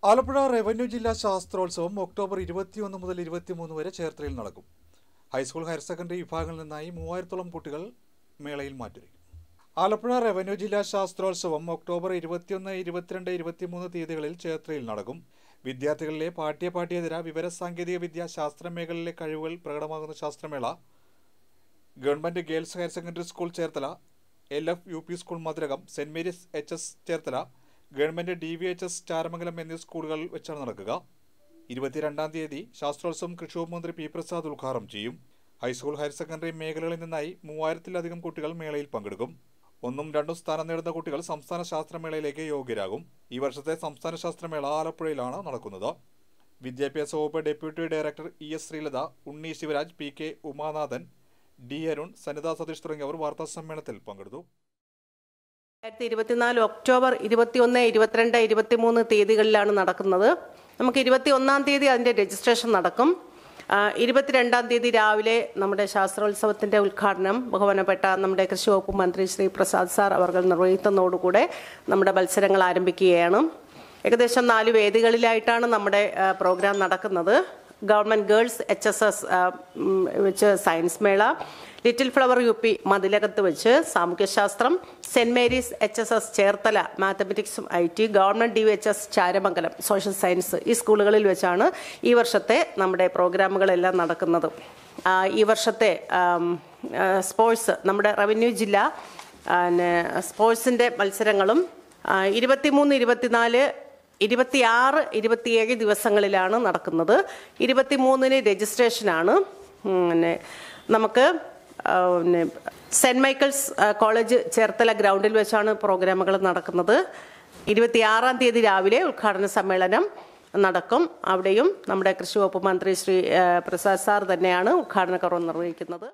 Alappuzha revenue ജില്ലാ ശാസ്ത്രോത്സവം October ഇരുപത്തിയൊന്ന് മുതൽ ഇരുപത്തിമൂന്ന് വരെ ചേർത്തലയിൽ നടക്കും ഹൈസ്കൂൾ ഹയർ സെക്കൻഡറി വിഭാഗങ്ങളിൽ നിന്നായി മൂവായിരത്തോളം കുട്ടികൾ മേളയിൽ മാറ്റുരയ്ക്കും ആലപ്പുഴ റവന്യൂ ജില്ലാ ശാസ്ത്രോത്സവം ഒക്ടോബർ ഇരുപത്തിയൊന്ന് ഇരുപത്തിരണ്ട് ഇരുപത്തിമൂന്ന് തീയതികളിൽ ചേർത്തലയിൽ നടക്കും വിദ്യാർത്ഥികളിലെ പാഠ്യ പാഠ്യേതര വിവരസാങ്കേതിക വിദ്യ ശാസ്ത്ര മേഖലയിലെ കഴിവുകൾ പ്രകടമാകുന്ന ശാസ്ത്രമേള government girls higher secondary school Cherthala L F U P school Madhurakam Saint Mary's H S Cherthala government D V H S Charamangalam എന്നീ സ്കൂളുകളിൽ വെച്ചാണ് നടക്കുക ഇരുപത്തിരണ്ടാം തീയതി ശാസ്ത്രോത്സവം കൃഷി വകുപ്പ് മന്ത്രി പി പ്രസാദ് ഉദ്ഘാടനം ചെയ്യും ഹൈസ്കൂൾ ഹയർ സെക്കൻഡറി മേഖലകളിൽ നിന്നായി മൂവായിരത്തിലധികം കുട്ടികൾ മേളയിൽ പങ്കെടുക്കും ഒന്നും രണ്ടും സ്ഥാനം നേടുന്ന കുട്ടികൾ സംസ്ഥാന ശാസ്ത്രമേളയിലേക്ക് യോഗ്യരാകും ഈ വർഷത്തെ സംസ്ഥാന ശാസ്ത്രമേള ആലപ്പുഴയിലാണ് നടക്കുന്നത് വിദ്യാഭ്യാസ വകുപ്പ് deputy director E S Sreelatha Unni Sivaraj P K Umanathan D Arun Sanitha Satheesh തുടങ്ങിയവർ വാർത്താ സമ്മേളനത്തിൽ പങ്കെടുത്തു രണ്ടായിരത്തി ഇരുപത്തിനാല് ഒക്ടോബർ ഇരുപത്തിയൊന്ന് ഇരുപത്തിരണ്ട് ഇരുപത്തിമൂന്ന് തീയതികളിലാണ് നടക്കുന്നത് നമുക്ക് ഇരുപത്തി ഒന്നാം തീയതി അതിൻ്റെ രജിസ്ട്രേഷൻ നടക്കും ആ, ഇരുപത്തിരണ്ടാം തീയതി രാവിലെ നമ്മുടെ ശാസ്ത്രോത്സവത്തിൻ്റെ ഉദ്ഘാടനം ബഹുമാനപ്പെട്ട നമ്മുടെ കൃഷി വകുപ്പ് മന്ത്രി ശ്രീ പ്രസാദ് സാർ അവർ നിർവഹിക്കുന്നതോടുകൂടെ നമ്മുടെ മത്സരങ്ങൾ ആരംഭിക്കുകയാണ് ഏകദേശം നാല് വേദികളിലായിട്ടാണ് നമ്മുടെ ആ, പ്രോഗ്രാം നടക്കുന്നത് government girls H S S വെച്ച് science mela little flower U P മതിലകത്ത് വെച്ച് സാമൂഹ്യശാസ്ത്രം Saint Mary's H S S Cherthala മാത്തമെറ്റിക്സും I T government D H S Charamangalam social science ഈ സ്കൂളുകളിൽ വെച്ചാണ് ഈ വർഷത്തെ നമ്മുടെ പ്രോഗ്രാമുകളെല്ലാം നടക്കുന്നത് ആ, ഈ വർഷത്തെ ആം, ആ, സ്പോർട്സ് നമ്മുടെ റവന്യൂ ജില്ല പിന്നെ സ്പോർട്സിൻ്റെ മത്സരങ്ങളും ആ, ഇരുപത്തിമൂന്ന് ഇരുപത്തിനാല് ഇരുപത്തിയാറ് ഇരുപത്തിയേഴ് ദിവസങ്ങളിലാണ് നടക്കുന്നത് ഇരുപത്തിമൂന്നിന് രജിസ്ട്രേഷനാണ് ഉം, പിന്നെ നമുക്ക് ആ, പിന്നെ സെൻറ് മൈക്കിൾസ് ആ, കോളേജ് ചേർത്തല ഗ്രൗണ്ടിൽ വെച്ചാണ് പ്രോഗ്രാമുകൾ നടക്കുന്നത് ഇരുപത്തിയാറാം തീയതി രാവിലെ ഉദ്ഘാടന സമ്മേളനം നടക്കും അവിടെയും നമ്മുടെ കൃഷി വകുപ്പ് മന്ത്രി ശ്രീ ആ, പ്രസാദ് സാർ തന്നെയാണ് ഉദ്ഘാടന കർമ്മം നിർവഹിക്കുന്നത്